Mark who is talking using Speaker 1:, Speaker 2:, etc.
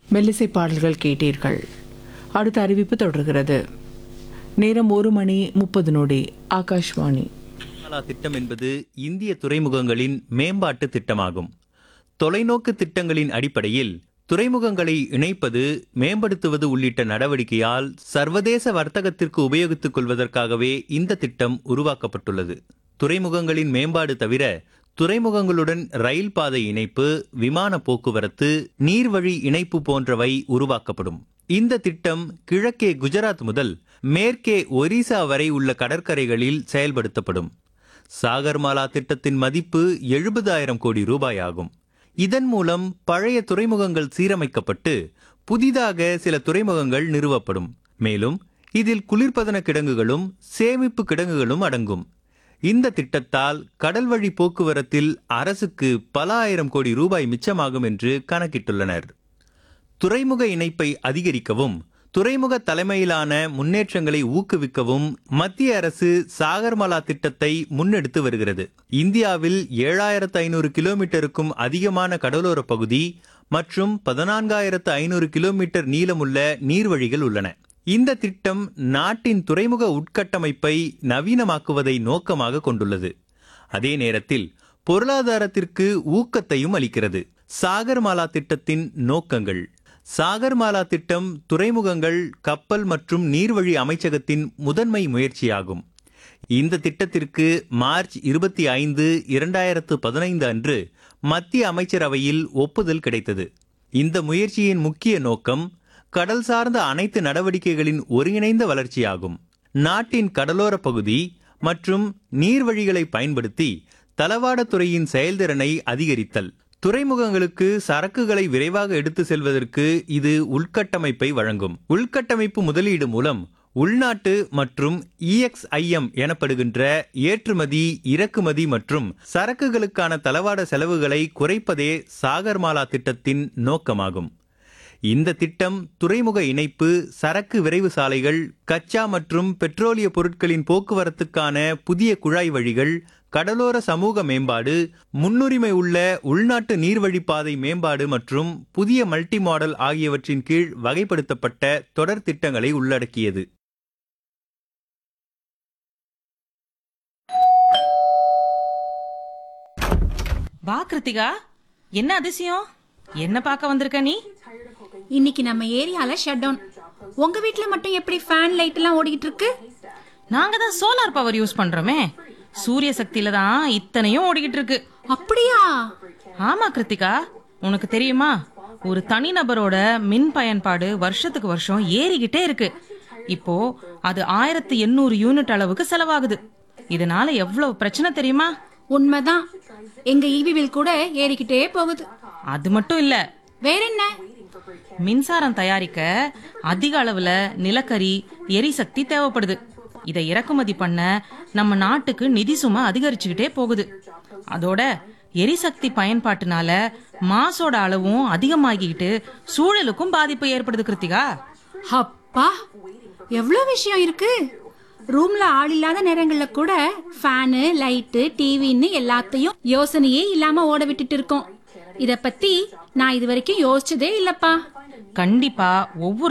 Speaker 1: மெல்லிசை பாடல்கள் கேட்டீர்கள் அடுத்த அறிவிப்பு தொடர்கிறது நேரம் ஒரு மணி முப்பது நொடி ஆகாஷ்வாணி
Speaker 2: சாகர்மாலா திட்டம் என்பது இந்திய துறைமுகங்களின் மேம்பாட்டு திட்டமாகும் தொலைநோக்கு திட்டங்களின் அடிப்படையில் துறைமுகங்களை இணைப்பது மேம்படுத்துவது உள்ளிட்ட நடவடிக்கையால் சர்வதேச வர்த்தகத்திற்கு உபயோகித்துக் கொள்வதற்காகவே இந்த திட்டம் உருவாக்கப்பட்டுள்ளது துறைமுகங்களின் மேம்பாடு தவிர துறைமுகங்களுடன் ரயில் பாதை இணைப்பு விமான போக்குவரத்து நீர்வழி இணைப்பு போன்றவை உருவாக்கப்படும் இந்த திட்டம் கிழக்கே குஜராத் முதல் மேற்கே ஒரிசா வரை உள்ள கடற்கரைகளில் செயல்படுத்தப்படும் சாகர்மாலா திட்டத்தின் மதிப்பு எழுபதாயிரம் கோடி ரூபாய் ஆகும் இதன் மூலம் பழைய துறைமுகங்கள் சீரமைக்கப்பட்டு புதிதாக சில துறைமுகங்கள் நிறுவப்படும் மேலும் இதில் குளிர்பதன கிடங்குகளும் சேமிப்பு கிடங்குகளும் அடங்கும் இந்த திட்டத்தால் கடல்வழி போக்குவரத்தில் அரசுக்கு பல ஆயிரம் கோடி ரூபாய் மிச்சமாகும் என்று கணக்கிட்டுள்ளனர் துறைமுக இணைப்பை அதிகரிக்கவும் துறைமுக தலைமையிலான முன்னேற்றங்களை ஊக்குவிக்கவும் மத்திய அரசு சாகர்மாலா திட்டத்தை முன்னெடுத்து வருகிறது இந்தியாவில் ஏழாயிரத்து ஐநூறு கிலோமீட்டருக்கும் அதிகமான கடலோர பகுதி மற்றும் பதினான்காயிரத்து ஐநூறு கிலோமீட்டர் நீளமுள்ள நீர்வழிகள் உள்ளன இந்த திட்டம் நாட்டின் துறைமுக உட்கட்டமைப்பை நவீனமாக்குவதை நோக்கமாக கொண்டுள்ளது அதே நேரத்தில் பொருளாதாரத்திற்கு ஊக்கத்தையும் அளிக்கிறது சாகர்மாலா திட்டத்தின் நோக்கங்கள் சாகர்மாலா திட்டம் துறைமுகங்கள் கப்பல் மற்றும் நீர்வழி அமைச்சகத்தின் முதன்மை முயற்சியாகும் இந்த திட்டத்திற்கு மார்ச் இருபத்தி ஐந்து இரண்டாயிரத்து பதினைந்து அன்று மத்திய அமைச்சரவையில் ஒப்புதல் கிடைத்தது இந்த முயற்சியின் முக்கிய நோக்கம் கடல் சார்ந்த அனைத்து நடவடிக்கைகளின் ஒருங்கிணைந்த வளர்ச்சியாகும் நாட்டின் கடலோர பகுதி மற்றும் நீர்வழிகளை பயன்படுத்தி தளவாடத்துறையின் செயல்திறனை அதிகரித்தல் துறைமுகங்களுக்கு சரக்குகளை விரைவாக எடுத்து செல்வதற்கு இது உள்கட்டமைப்பை வழங்கும் உள்கட்டமைப்பு முதலீடு மூலம் உள்நாட்டு மற்றும் இஎக்ஸ்ஐஎம் எனப்படுகின்ற ஏற்றுமதி இறக்குமதி மற்றும் சரக்குகளுக்கான தளவாட செலவுகளை குறைப்பதே சாகர்மாலா திட்டத்தின் நோக்கமாகும் இந்த திட்டம் துறைமுக இணைப்பு சரக்கு விரைவு சாலைகள் கச்சா மற்றும் பெட்ரோலிய பொருட்களின் போக்குவரத்துக்கான புதிய குழாய் வழிகள் கடலோர சமூக மேம்பாடு முன்னுரிமை உள்ள உள்நாட்டு நீர்வழிப்பாதை மேம்பாடு மற்றும் புதிய மல்டி மாடல் ஆகியவற்றின் கீழ் வகைப்படுத்தப்பட்ட தொடர் திட்டங்களை உள்ளடக்கியது
Speaker 3: வா கிருத்திகா என்ன அதிசயம் என்ன பார்க்க வந்திருக்க நீ
Speaker 4: இன்னைக்கு நம்ம ஏரியால ஷட் டவுன் உங்க வீட்ல மட்டும் எப்படி ஃபேன் லைட் எல்லாம் ஓடிக்கிட்டு இருக்கு
Speaker 3: நாங்க தான் சோலார் பவர் யூஸ் பண்றோமே சூரிய சக்தியில தான் இத்தனையும் ஓடிக்கிட்டு இருக்கு
Speaker 4: அப்படியா
Speaker 3: ஆமா கிருத்திகா உனக்கு தெரியுமா ஒரு தனிநபரோட மின் பயன்பாடு வருஷத்துக்கு வருஷம் ஏறிக்கிட்டே இருக்கு இப்போ அது ஆயிரத்து எண்ணூறு யூனிட் அளவுக்கு செலவாகுது இதனால எவ்வளவு பிரச்சனை தெரியுமா
Speaker 4: உண்மைதான் எங்க ஈவி பில் கூட ஏறிக்கிட்டே போகுது
Speaker 3: அது மட்டும் இல்ல
Speaker 4: வேற என்ன
Speaker 3: மின்சாரம் தயாரிக்க அதிக அளவுல நிலக்கரி எரிசக்தி தேவைப்படுது இதை இறக்குமதி பண்ண நம்ம நாட்டுக்கு நிதி சுமை அதிகரிச்சுக்கிட்டே போகுது அதோட எரிசக்தி பயன்பாட்டுனால மாசோட அளவும் அதிகமாகிக்கிட்டு சூழலுக்கும் பாதிப்பு ஏற்படுது கிருத்திகா
Speaker 4: அப்பா எவ்வளவு விஷயம் இருக்கு ரூம்ல ஆள் இல்லாத நேரங்கள்ல கூட ஃபேனு லைட்டு டிவின்னு எல்லாத்தையும் யோசனையே இல்லாம ஓட விட்டுட்டு இருக்கோம் இத பத்தி நான் இது வரைக்கும் யோசிச்சதே இல்லப்பா
Speaker 3: கண்டிப்பா ஒவ்வொரு